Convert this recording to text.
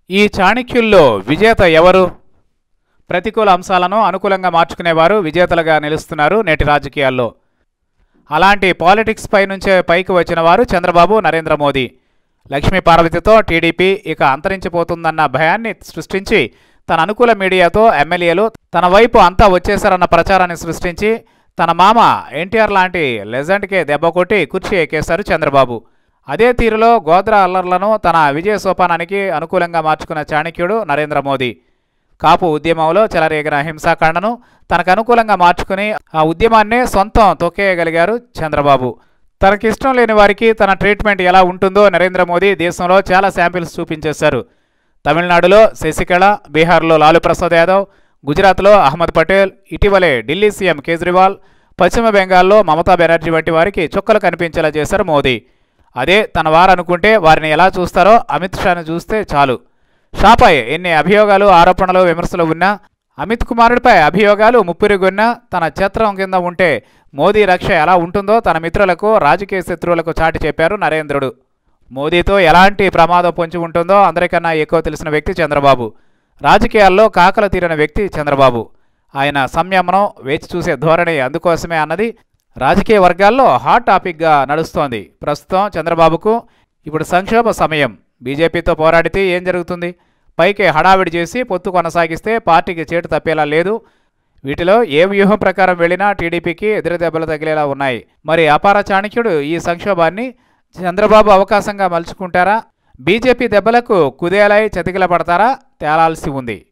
ఈ చాణక్యుల్లో విజేత ఎవరు ప్రతికూల అంశాలను అనుకూలంగా మార్చుకునేవారు విజేతలుగా నిలుస్తున్నారు నేటి రాజకీయాల్లో అలాంటి పాలిటిక్స్ పై నుంచే పైకి వచ్చిన వారు చంద్రబాబు నరేంద్ర మోదీ లక్ష్మీ పార్వతితో టీడీపీ ఇక అంతరించిపోతుందన్న భయాన్ని సృష్టించి తన అనుకూల మీడియాతో ఎమ్మెల్యేలు తన వైపు అంతా వచ్చేశారన్న ప్రచారాన్ని సృష్టించి తన మామ ఎన్టీఆర్ లాంటి లెజెండ్కే దెబ్బ కొట్టి కుర్చీ ఎక్కేశారు చంద్రబాబు అదే తీరులో గోద్రా అల్లర్లను తన విజయ సోపానానికి అనుకూలంగా మార్చుకున్న చాణక్యుడు నరేంద్ర మోదీ కాపు ఉద్యమంలో చెలరేగిన హింసాకాండను తనకు అనుకూలంగా మార్చుకుని ఆ ఉద్యమాన్నే సొంతం తొక్కేయగలిగారు చంద్రబాబు తనకిష్టం లేని వారికి తన ట్రీట్మెంట్ ఎలా ఉంటుందో నరేంద్ర మోదీ దేశంలో చాలా శాంపిల్స్ చూపించేశారు తమిళనాడులో శశికళ బీహార్లో లాలూ ప్రసాద్ యాదవ్ గుజరాత్లో అహ్మద్ పటేల్ ఇటీవలే ఢిల్లీ సీఎం కేజ్రీవాల్ పశ్చిమ బెంగాల్లో మమతా బెనర్జీ వంటి వారికి చుక్కలు కనిపించేలా చేశారు మోదీ అదే తన వారు అనుకుంటే వారిని ఎలా చూస్తారో అమిత్ షాను చూస్తే చాలు షాపై ఎన్ని అభియోగాలు ఆరోపణలు విమర్శలు ఉన్నా అమిత్ కుమారుడిపై అభియోగాలు ముప్పిరిగొన్నా తన ఛత్రం కింద ఉంటే మోదీ రక్ష ఎలా ఉంటుందో తన మిత్రులకు రాజకీయ శత్రువులకు చాటి చెప్పారు నరేంద్రుడు మోదీతో ఎలాంటి ప్రమాదం పొంచి ఉంటుందో అందరికన్నా ఎక్కువ తెలిసిన వ్యక్తి చంద్రబాబు రాజకీయాల్లో కాకలు తీరిన వ్యక్తి చంద్రబాబు ఆయన సంయమనం వేచి చూసే ధోరణి అందుకోసమే అన్నది రాజకీయ వర్గాల్లో హాట్ టాపిక్గా నడుస్తోంది ప్రస్తుతం చంద్రబాబుకు ఇప్పుడు సంక్షోభ సమయం బీజేపీతో పోరాడితే ఏం జరుగుతుంది పైకి హడావిడి చేసి పొత్తు కొనసాగిస్తే పార్టీకి చేటు తప్పేలా లేదు వీటిలో ఏ వ్యూహం ప్రకారం వెళ్ళినా టీడీపీకి ఎదురు దెబ్బలు తగిలేలా ఉన్నాయి మరి అపార చాణక్యుడు ఈ సంక్షోభాన్ని చంద్రబాబు అవకాశంగా మలుచుకుంటారా బీజేపీ దెబ్బలకు కుదేలై చతికిల పడతారా తేలాల్సి ఉంది